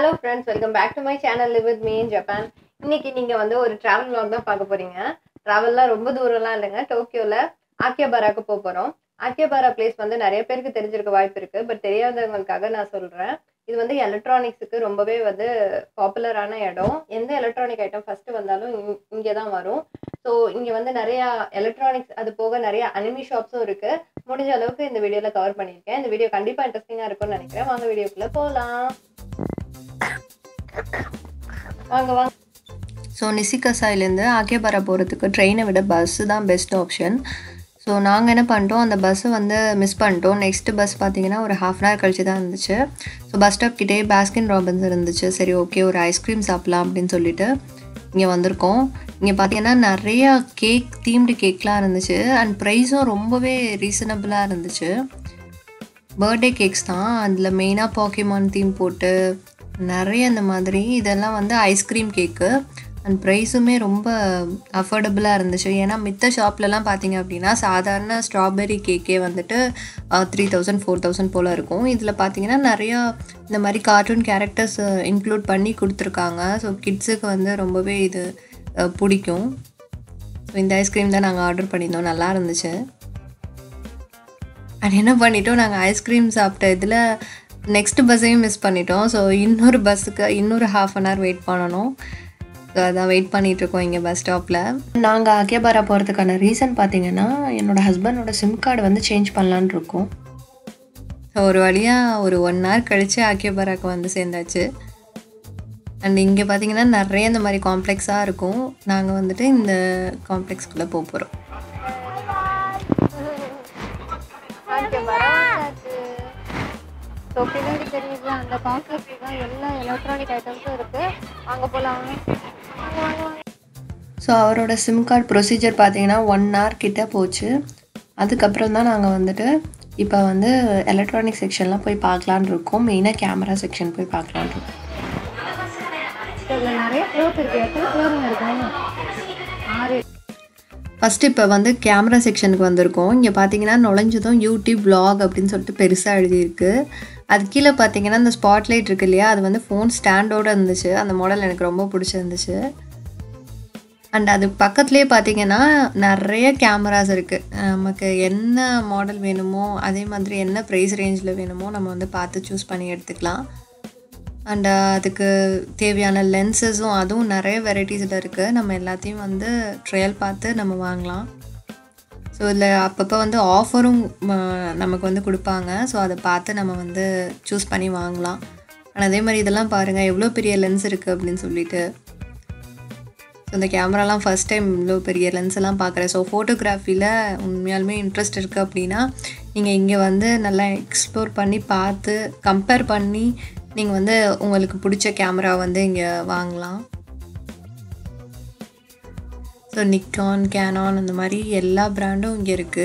Hello friends welcome back to my channel live with me in Japan இன்னைக்கு நீங்க வந்து ஒரு டிராவல் vlog தான் பார்க்க போறீங்க டிராவல்லாம் ரொம்ப தூரம்லாம் இல்லைங்க டோக்கியோல ஆக்கியபாராக்கு போக போறோம் ஆக்கியபாரா பிளேஸ் வந்து நிறைய பேருக்கு தெரிஞ்சிருக்க வாய்ப்பு இருக்கு பட் தெரியாதவங்களுக்காக நான் சொல்றேன் இது வந்து எலக்ட்ரானிக்ஸுக்கு ரொம்பவே வந்து பாப்புலரான இடம் எந்த எலக்ட்ரானிக் ஐட்டம் ஃபர்ஸ்ட் வந்தாலும் இங்க- இங்கே தான் வரும் ஸோ இங்கே வந்து நிறைய எலக்ட்ரானிக்ஸ் அது போக நிறைய அனிமி ஷாப்ஸும் இருக்கு முடிஞ்ச அளவுக்கு இந்த வீடியோவில் கவர் பண்ணியிருக்கேன் இந்த வீடியோ கண்டிப்பாக இன்ட்ரெஸ்டிங்காக இருக்கும்னு நினைக்கிறேன் வாங்க வீடியோக்குள்ளே போகலாம் வாங்க வாங்க ஸோ நிசிகசாயிலேருந்து ஆக்கியபாரா போகிறதுக்கு ட்ரெயினை விட பஸ்ஸு தான் பெஸ்ட் ஆப்ஷன் ஸோ நாங்கள் என்ன பண்ணிட்டோம் அந்த பஸ்ஸை வந்து மிஸ் பண்ணிட்டோம் நெக்ஸ்ட் பஸ் பார்த்தீங்கன்னா ஒரு ஹாஃப் அன் ஹவர் கழிச்சு தான் இருந்துச்சு ஸோ பஸ் ஸ்டாப் கிட்டே பாஸ்கின் ராபின்ஸ் இருந்துச்சு சரி ஓகே ஒரு ஐஸ்கிரீம் சாப்பிட்லாம் அப்படின்னு சொல்லிட்டு இங்கே வந்திருக்கோம் இங்கே பார்த்தீங்கன்னா நிறைய கேக் தீம்டு கேக்லாம் இருந்துச்சு அண்ட் ப்ரைஸும் ரொம்பவே ரீசனபிளாக இருந்துச்சு பர்த்டே கேக்ஸ் தான் அதில் மெயினாக பாக்கிமான் தீம் போட்டு நிறைய இந்த மாதிரி இதெல்லாம் வந்து ஐஸ்கிரீம் கேக்கு அண்ட் ப்ரைஸுமே ரொம்ப அஃபோர்டபுளாக இருந்துச்சு ஏன்னா மித்த ஷாப்லலாம் பார்த்தீங்க அப்படின்னா சாதாரண ஸ்ட்ராபெரி கேக்கே வந்துட்டு த்ரீ தௌசண்ட் ஃபோர் தௌசண்ட் போல் இருக்கும் இதில் பார்த்தீங்கன்னா நிறையா இந்த மாதிரி கார்ட்டூன் கேரக்டர்ஸ் இன்க்ளூட் பண்ணி கொடுத்துருக்காங்க ஸோ கிட்ஸுக்கு வந்து ரொம்பவே இது அஹ், பிடிக்கும் ஸோ இந்த ஐஸ்கிரீம் தான் நாங்கள் ஆர்டர் பண்ணியிருந்தோம் நல்லா இருந்துச்சு அது என்ன பண்ணிட்டோம் நாங்கள் ஐஸ்கிரீம் சாப்பிட்ட இதில் நெக்ஸ்ட் பஸ்ஸையும் மிஸ் பண்ணிட்டோம் ஸோ இன்னொரு பஸ்ஸுக்கு இன்னொரு ஹாஃப் அன் ஹவர் வெயிட் பண்ணணும் ஸோ அதான் வெயிட் பண்ணிட்டு இருக்கோம் இங்கே பஸ் ஸ்டாப்பில் நாங்கள் அக்கியபாரா போகிறதுக்கான ரீசன் பார்த்தீங்கன்னா என்னோட ஹஸ்பண்டோட சிம் கார்டு வந்து சேஞ்ச் பண்ணலான்னு இருக்கோம் ஸோ ஒரு வழியாக ஒரு ஒன் ஹவர் கழித்து அக்கியபாராக்கு வந்து சேர்ந்தாச்சு அண்ட் இங்கே பார்த்தீங்கன்னா நிறைய இந்த மாதிரி காம்ப்ளெக்ஸாக இருக்கும் நாங்கள் வந்துட்டு இந்த காம்ப்ளெக்ஸ்குள்ளே போக போகிறோம் ஸோ பின்னாடி தெரியுது அந்த காம்ப்ளெக்ஸ் தான் எல்லா எலக்ட்ரானிக் ஐட்டம்ஸும் இருக்கு அங்கே போகலாம் வாங்க வாங்க வாங்க ஸோ அவரோட சிம் கார்டு ப்ரொசீஜர் பார்த்தீங்கன்னா ஒன் ஹவர் கிட்ட போச்சு அதுக்கப்புறம் தான் நாங்கள் வந்துட்டு இப்போ வந்து எலக்ட்ரானிக் செக்ஷன்லாம் போய் பார்க்கலான்னு இருக்கோம் மெயினாக கேமரா செக்ஷன் போய் பார்க்கலான்னு இருக்கோம் இதில் நிறைய ஃப்ளோர்ஸ் இருக்கு எத்தனை ஃப்ளோருங்க இருக்கும் ஆறு ஃபஸ்ட்டு இப்போ வந்து கேமரா செக்ஷனுக்கு வந்திருக்கோம் இங்கே பார்த்தீங்கன்னா நுழைஞ்சதும் யூடியூப் vlog அப்படின்னு சொல்லிட்டு பெருசாக எழுதியிருக்கு அது கீழே பார்த்தீங்கன்னா இந்த ஸ்பாட்லைட் இருக்கு இல்லையா அது வந்து ஃபோன் ஸ்டாண்டோடு இருந்துச்சு அந்த மாடல் எனக்கு ரொம்ப பிடிச்சிருந்துச்சு அண்ட் அது பக்கத்துலேயே பார்த்தீங்கன்னா நிறைய கேமராஸ் இருக்குது நமக்கு என்ன மாடல் வேணுமோ அதே மாதிரி என்ன ப்ரைஸ் ரேஞ்சில் வேணுமோ நம்ம வந்து பார்த்து சூஸ் பண்ணி எடுத்துக்கலாம் அண்ட் அதுக்கு தேவையான லென்சஸும் அதுவும் நிறைய வெரைட்டிஸில் இருக்குது நம்ம எல்லாத்தையும் வந்து ட்ரையல் பார்த்து நம்ம வாங்கலாம் ஸோ இதில் அப்பப்போ வந்து ஆஃபரும் நமக்கு வந்து கொடுப்பாங்க ஸோ அதை பார்த்து நம்ம வந்து சூஸ் பண்ணி வாங்கலாம் ஆனால் அதே மாதிரி இதெல்லாம் பாருங்கள் எவ்வளோ பெரிய லென்ஸ் இருக்குது அப்படின்னு சொல்லிட்டு ஸோ இந்த கேமராலாம் ஃபஸ்ட் டைம் இவ்வளோ பெரிய லென்ஸ் எல்லாம் பார்க்குறேன் ஸோ ஃபோட்டோகிராஃபியில் உண்மையாலுமே இன்ட்ரெஸ்ட் இருக்குது அப்படின்னா நீங்கள் இங்கே வந்து நல்லா எக்ஸ்ப்ளோர் பண்ணி பார்த்து கம்பேர் பண்ணி நீங்கள் வந்து உங்களுக்கு பிடிச்ச கேமரா வந்து இங்கே வாங்கலாம் ஸோ நிக்கான் கேனான் அந்த மாதிரி எல்லா பிராண்டும் இங்கே இருக்குது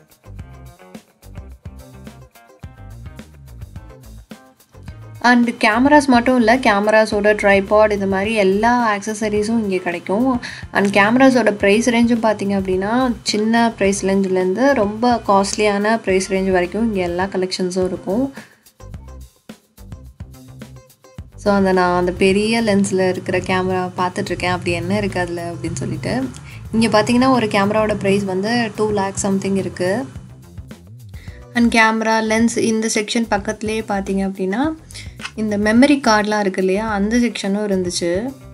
அண்ட் கேமராஸ் மட்டும் இல்லை கேமராஸோட ட்ரைபாட் இந்த மாதிரி எல்லா ஆக்சசரிஸும் இங்கே கிடைக்கும் அண்ட் கேமராஸோட ப்ரைஸ் ரேஞ்சும் பார்த்தீங்க அப்படின்னா சின்ன ப்ரைஸ் ரேஞ்சிலேருந்து ரொம்ப காஸ்ட்லியான ப்ரைஸ் ரேஞ்ச் வரைக்கும் இங்கே எல்லா கலெக்ஷன்ஸும் இருக்கும் ஸோ அந்த நான் அந்த பெரிய லென்ஸில் இருக்கிற கேமரா பார்த்துட்ருக்கேன் அப்படி என்ன இருக்குது அதில் அப்படின்னு சொல்லிட்டு இங்கே பார்த்தீங்கன்னா ஒரு கேமராவோட ப்ரைஸ் வந்து டூ லேக் சம்திங் இருக்குது அண்ட் கேமரா லென்ஸ் இந்த செக்ஷன் பக்கத்துலேயே பார்த்தீங்க அப்படின்னா இந்த மெமரி கார்டெலாம் இருக்கு இல்லையா அந்த செக்ஷனும் இருந்துச்சு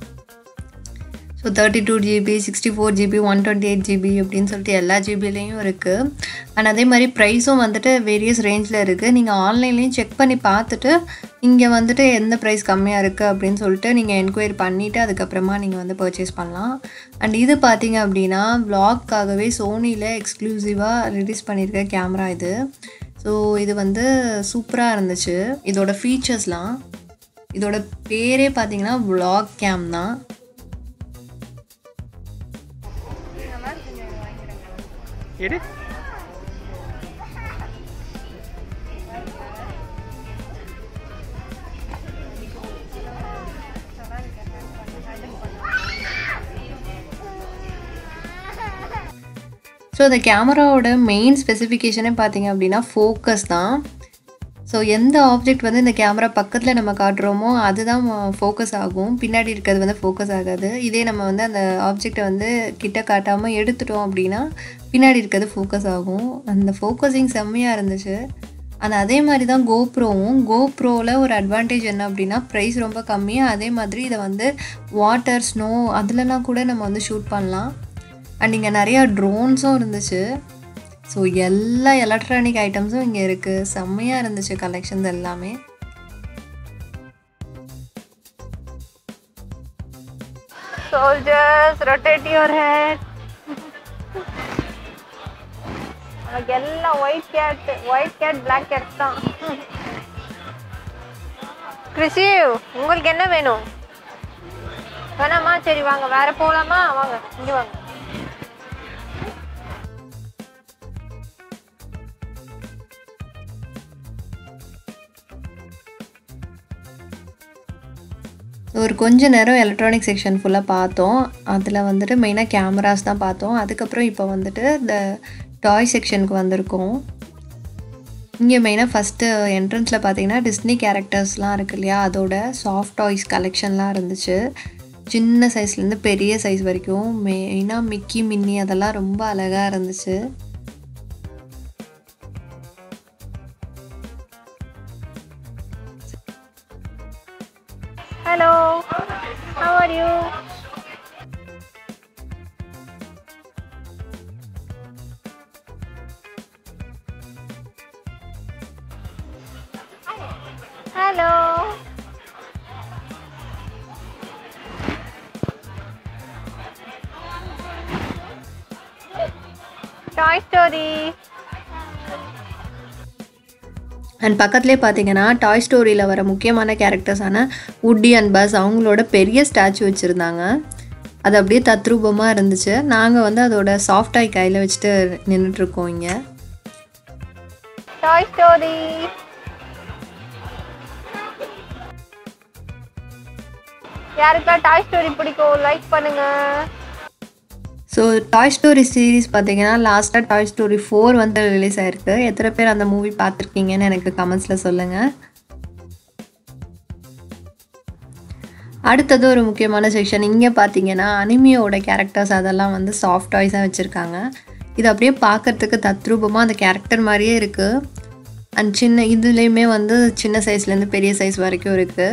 so thirty two GB sixty four GB one twenty eight GB அப்படின்னு சொல்லிட்டு எல்லா ஜிபிலையும் இருக்குது அண்ட் அதே மாதிரி ப்ரைஸும் வந்துட்டு வேரியஸ் ரேஞ்சில் இருக்குது நீங்கள் ஆன்லைன்லேயும் செக் பண்ணி பார்த்துட்டு இங்கே வந்துட்டு எந்த ப்ரைஸ் கம்மியாக இருக்குது அப்படின்னு சொல்லிட்டு நீங்கள் என்கொயரி பண்ணிவிட்டு அதுக்கப்புறமா நீங்கள் வந்து பர்ச்சேஸ் பண்ணலாம் அண்ட் இது பார்த்தீங்க அப்படின்னா vlogக்காகவே சோனியில் எக்ஸ்க்ளூசிவாக ரிலீஸ் பண்ணியிருக்க கேமரா இது ஸோ இது வந்து சூப்பராக இருந்துச்சு இதோட ஃபீச்சர்ஸ்லாம் இதோட பேரே பார்த்தீங்கன்னா vlog கேம் தான் எடு ஸோ இந்த கேமராவோட மெயின் ஸ்பெசிஃபிகேஷனே பார்த்தீங்க அப்படின்னா ஃபோக்கஸ் தான் ஸோ எந்த ஆப்ஜெக்ட் வந்து இந்த கேமரா பக்கத்தில் நம்ம காட்டுறோமோ அதுதான் ஃபோக்கஸ் ஆகும் பின்னாடி இருக்கிறது வந்து ஃபோக்கஸ் ஆகாது இதே நம்ம வந்து அந்த ஆப்ஜெக்டை வந்து கிட்ட காட்டாமல் எடுத்துட்டோம் அப்படின்னா பின்னாடி இருக்கிறது ஃபோக்கஸ் ஆகும் அந்த ஃபோக்கஸிங் செம்மையாக இருந்துச்சு ஆனால் அதே மாதிரி தான் கோப்ரோவும் கோப்ரோவில் ஒரு அட்வான்டேஜ் என்ன அப்படின்னா ப்ரைஸ் ரொம்ப கம்மி அதே மாதிரி இதை வந்து வாட்டர் ஸ்னோ அதுலலாம் கூட நம்ம வந்து ஷூட் பண்ணலாம் அண்ட் இங்கே நிறையா ட்ரோன்ஸும் இருந்துச்சு ஸோ எல்லா எலக்ட்ரானிக் ஐட்டம்ஸும் இங்கே இருக்குது செம்மையாக இருந்துச்சு கலெக்ஷன்ஸ் எல்லாமே சோல்ஜர்ஸ் ரொட்டேட் யுவர் ஹெட் நமக்கு எல்லாம் white cat white cat black cat தான் கிறிசிவ் உங்களுக்கு என்ன வேணும் வேணாமா சரி வாங்க வேற போலாமா வாங்க இங்க வாங்க ஒரு கொஞ்ச நேரம் எலக்ட்ரானிக் செக்ஷன் ஃபுல்லாக பார்த்தோம் அதில் வந்துட்டு மெயினாக கேமராஸ் தான் பார்த்தோம் அதுக்கப்புறம் இப்போ வந்துட்டு இந்த டாய் செக்ஷனுக்கு வந்திருக்கோம் இங்கே மெயினாக ஃபஸ்ட்டு என்ட்ரன்ஸில் பார்த்தீங்கன்னா டிஸ்னி கேரக்டர்ஸ்லாம் இருக்கு இல்லையா அதோட சாஃப்ட் டாய்ஸ் கலெக்ஷன்லாம் இருந்துச்சு சின்ன சைஸ்லேருந்து பெரிய சைஸ் வரைக்கும் மெயினாக மிக்கி மின்னி அதெல்லாம் ரொம்ப அழகாக இருந்துச்சு hello how are you hello toy story and பக்கத்துலேயே பார்த்தீங்கன்னா டாய் ஸ்டோரியில் வர முக்கியமான கேரக்டர்ஸான உட்டி அண்ட் பஸ் அவங்களோட பெரிய ஸ்டாச்சு வச்சுருந்தாங்க அது அப்படியே தத்ரூபமாக இருந்துச்சு நாங்கள் வந்து அதோட சாஃப்ட் டாய் கையில் வச்சுட்டு நின்றுட்டுருக்கோம் இங்கே டாய் ஸ்டோரி யாருக்கெல்லாம் டாய் ஸ்டோரி பிடிக்கும் லைக் பண்ணுங்க ஸோ டாய் ஸ்டோரி சீரிஸ் பார்த்தீங்கன்னா லாஸ்ட்டாக டாய் ஸ்டோரி ஃபோர் வந்து ரிலீஸ் ஆயிருக்கு எத்தனை பேர் அந்த மூவி பார்த்துருக்கீங்கன்னு எனக்கு கமெண்ட்ஸில் சொல்லுங்கள் அடுத்தது ஒரு முக்கியமான செக்ஷன் இங்கே பார்த்தீங்கன்னா அனிமியோட கேரக்டர்ஸ் அதெல்லாம் வந்து சாஃப்ட் டாய்ஸாக வச்சுருக்காங்க இது அப்படியே பார்க்கறதுக்கு தத்ரூபமாக அந்த கேரக்டர் மாதிரியே இருக்குது அண்ட் சின்ன இதுலேயுமே வந்து சின்ன சைஸ்லேருந்து பெரிய சைஸ் வரைக்கும் இருக்குது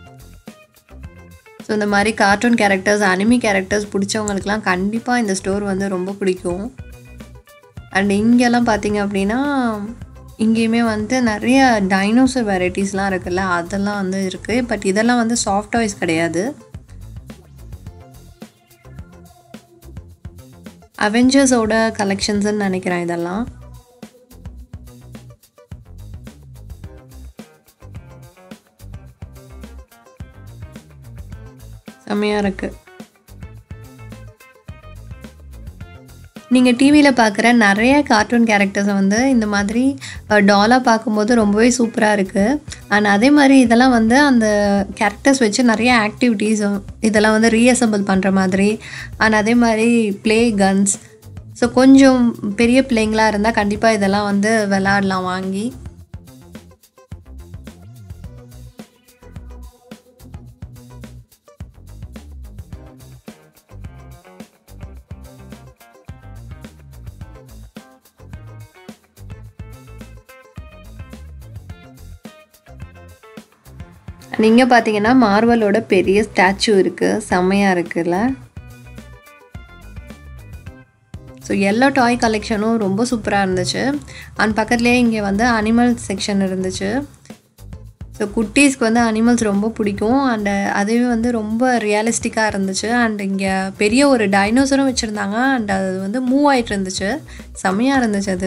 ஸோ இந்த மாதிரி கார்ட்டூன் கேரக்டர்ஸ் அனிமி கேரக்டர்ஸ் பிடிச்சவங்களுக்குலாம் கண்டிப்பாக இந்த ஸ்டோர் வந்து ரொம்ப பிடிக்கும் அண்ட் இங்கெல்லாம் பார்த்தீங்க அப்படின்னா இங்கேயுமே வந்து நிறைய டைனோசர் வெரைட்டிஸ்லாம் இருக்குல்ல அதெல்லாம் வந்து இருக்குது பட் இதெல்லாம் வந்து சாஃப்ட் டாய்ஸ் கிடையாது அவெஞ்சர்ஸோட கலெக்ஷன்ஸ்ன்னு நினைக்கிறேன் இதெல்லாம் செம்மையாக இருக்குது நீங்கள் டிவியில் பார்க்குற நிறைய கார்ட்டூன் கேரக்டர்ஸை வந்து இந்த மாதிரி டாலாக பார்க்கும்போது ரொம்பவே சூப்பராக இருக்குது அண்ட் அதே மாதிரி இதெல்லாம் வந்து அந்த கேரக்டர்ஸ் வச்சு நிறைய ஆக்டிவிட்டீஸ் இதெல்லாம் வந்து ரீஅசம்பிள் பண்ணுற மாதிரி அண்ட் அதே மாதிரி ப்ளே கன்ஸ் ஸோ கொஞ்சம் பெரிய பிள்ளைங்களாக இருந்தால் கண்டிப்பாக இதெல்லாம் வந்து விளாடலாம் வாங்கி நீங்கள் பார்த்தீங்கன்னா மார்வலோட பெரிய ஸ்டாச்சு இருக்குது செம்மையாக இருக்குல்ல ஸோ எல்லா டாய் கலெக்ஷனும் ரொம்ப சூப்பராக இருந்துச்சு அண்ட் பக்கத்துலேயே இங்கே வந்து அனிமல் செக்ஷன் இருந்துச்சு ஸோ குட்டீஸ்க்கு வந்து அனிமல்ஸ் ரொம்ப பிடிக்கும் அண்ட் அதுவே வந்து ரொம்ப ரியலிஸ்டிக்காக இருந்துச்சு அண்ட் இங்கே பெரிய ஒரு டைனோசரும் வச்சுருந்தாங்க அண்ட் அது வந்து மூவ் ஆகிட்டு இருந்துச்சு செம்மையாக இருந்துச்சு அது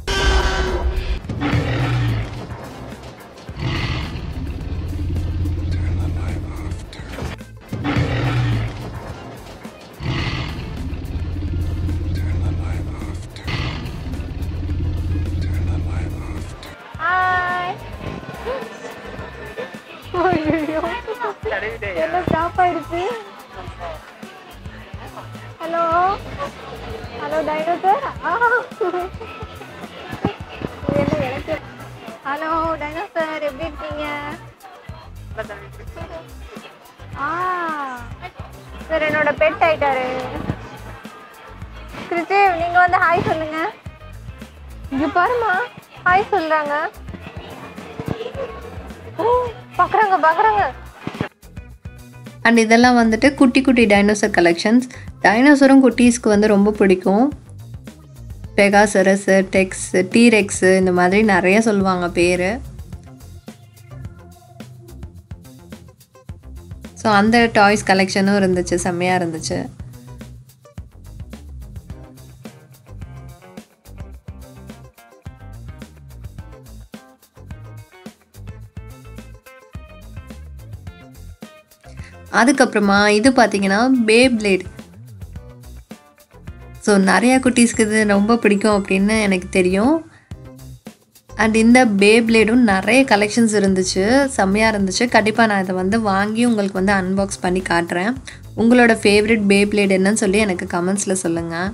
ஹாய் ஐயோ என்ன ஸ்டாப் ஆயிடுச்சு ஹலோ ஹலோ டைனோசர் என்ன எனக்கு ஹலோ டைனோசர் ஆ சார் என்னோட பெட் ஆயிட்டாரு கிருத்திவ் நீங்க வந்து ஹாய் சொல்லுங்க இங்க பாருமா ஹாய் சொல்றாங்க ஓ பாக்குறாங்க பாக்குறாங்க அண்ட் இதெல்லாம் வந்துட்டு குட்டி குட்டி டைனோசர் கலெக்ஷன்ஸ் டைனோசரும் குட்டீஸ்க்கு வந்து ரொம்ப பிடிக்கும் பெகாசரஸ் டெக்ஸ் டீரெக்ஸு இந்த மாதிரி நிறைய சொல்லுவாங்க பேர் ஸோ அந்த டாய்ஸ் கலெக்ஷனும் இருந்துச்சு செம்மையாக இருந்துச்சு அதுக்கப்புறமா இது பார்த்தீங்கன்னா பே பிளேட் ஸோ நிறையா குட்டீஸ்க்கு இது ரொம்ப பிடிக்கும் அப்படின்னு எனக்கு தெரியும் அண்ட் இந்த பே பிளேடும் நிறைய கலெக்ஷன்ஸ் இருந்துச்சு செம்மையாக இருந்துச்சு கண்டிப்பாக நான் இதை வந்து வாங்கி உங்களுக்கு வந்து அன்பாக்ஸ் பண்ணி காட்டுறேன் உங்களோட ஃபேவரட் பே பிளேட் என்னன்னு சொல்லி எனக்கு கமெண்ட்ஸில் சொல்லுங்கள்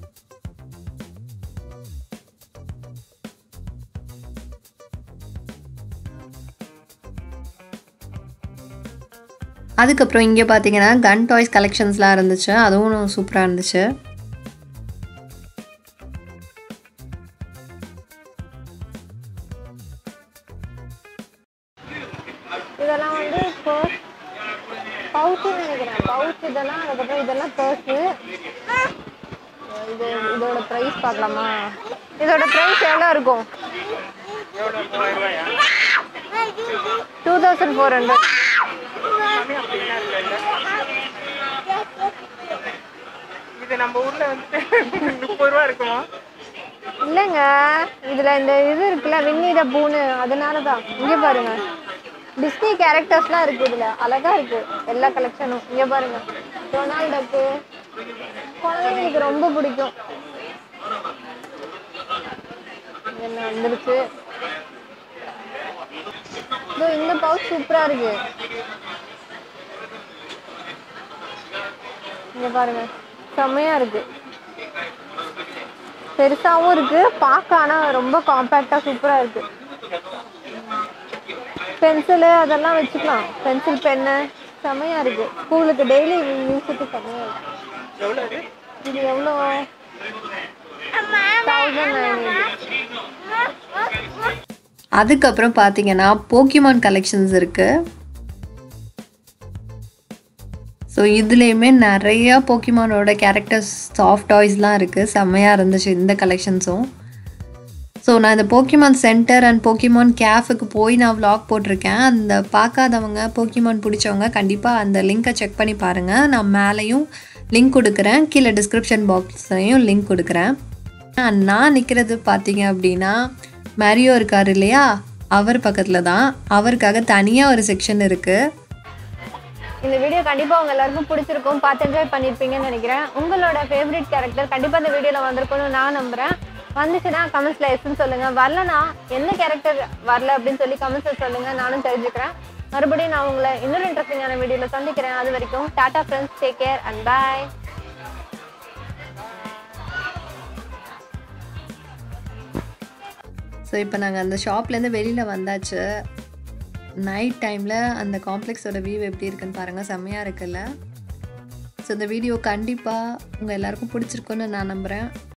அதுக்கப்புறம் இங்கே பார்த்தீங்கன்னா கன் டாய்ஸ் கலெக்ஷன்ஸ்லாம் இருந்துச்சு அதுவும் சூப்பராக இருந்துச்சு இதெல்லாம் வந்து பர்ஸ் பவுச்சுன்னு நினைக்கிறேன் பவுச் இதெல்லாம் அதுக்கப்புறம் இதெல்லாம் பர்ஸு இது இதோட ப்ரைஸ் பார்க்கலாமா இதோட ப்ரைஸ் எவ்வளோ இருக்கும் டூ தௌசண்ட் ஃபோர் ஹண்ட்ரட் இது நம்ம ஊர்ல வந்து முப்பது ரூபா இருக்குமா இல்லைங்க இதுல இந்த இது இருக்குல்ல வின்னி த பூனு அதனால தான் இங்க பாருங்க டிஸ்னி கேரக்டர்ஸ்லாம் இருக்கு இதுல அழகா இருக்கு எல்லா கலெக்ஷனும் இங்க பாருங்க டொனால்ட் டக்கு குழந்தைங்களுக்கு ரொம்ப பிடிக்கும் என்ன வந்துருச்சு இதோ இந்த பவுச் சூப்பரா இருக்கு இங்க பாருங்க செம்மையா இருக்கு பெருசாவும் இருக்கு பார்க்க ஆனா ரொம்ப காம்பேக்டா சூப்பரா இருக்கு பென்சிலு அதெல்லாம் வச்சுக்கலாம் பென்சில் பென்னு செமையா இருக்கு ஸ்கூலுக்கு டெய்லி யூஸுக்கு செமையா இருக்கு எவ்வளவு இது? இது எவ்வளோ தௌசண்ட் நைன் அதுக்கப்புறம் பார்த்தீங்கன்னா போக்கிமான் கலெக்ஷன்ஸ் இருக்குது ஸோ இதுலேயுமே நிறையா போக்கிமானோட கேரக்டர்ஸ் சாஃப்ட் டாய்ஸ்லாம் இருக்குது செம்மையாக இருந்துச்சு இந்த கலெக்ஷன்ஸும் ஸோ நான் இந்த போக்கிமான் சென்டர் அண்ட் போக்கிமான் கேஃபுக்கு போய் நான் vlog போட்டிருக்கேன் அந்த பார்க்காதவங்க போக்கிமான் பிடிச்சவங்க கண்டிப்பாக அந்த லிங்க்கை செக் பண்ணி பாருங்கள் நான் மேலேயும் லிங்க் கொடுக்குறேன் கீழே டிஸ்கிரிப்ஷன் பாக்ஸ்லையும் லிங்க் கொடுக்குறேன் And நான் நிற்கிறது பார்த்தீங்க அப்படின்னா மேரியோ இருக்கார் இல்லையா அவர் பக்கத்தில் தான் அவருக்காக தனியாக ஒரு செக்ஷன் இருக்குது இந்த வீடியோ கண்டிப்பா உங்க எல்லாருக்கும் பிடிச்சிருக்கும் பார்த்து என்ஜாய் பண்ணிருப்பீங்கன்னு நினைக்கிறேன் உங்களோட ஃபேவரட் கேரக்டர் கண்டிப்பா இந்த வீடியோல வந்திருக்கும்னு நான் நம்புறேன் வந்துச்சுன்னா கமெண்ட்ஸ்ல எஸ்ன்னு சொல்லுங்க வரலனா என்ன கேரக்டர் வரல அப்படின்னு சொல்லி கமெண்ட்ஸ்ல சொல்லுங்க நானும் தெரிஞ்சுக்கிறேன் மறுபடியும் நான் உங்களை இன்னொரு இன்ட்ரெஸ்டிங்கான வீடியோல சந்திக்கிறேன் அது வரைக்கும் டாடா friends take care and bye so இப்போ நாங்கள் அந்த ஷாப்லேருந்து வெளியில் வந்தாச்சு நைட் டைமில் அந்த காம்ப்ளெக்ஸோட வியூ எப்படி இருக்குன்னு பாருங்கள் செம்மையாக இருக்குல்ல ஸோ இந்த வீடியோ கண்டிப்பாக உங்கள் எல்லாருக்கும் பிடிச்சிருக்குன்னு நான் நம்புகிறேன்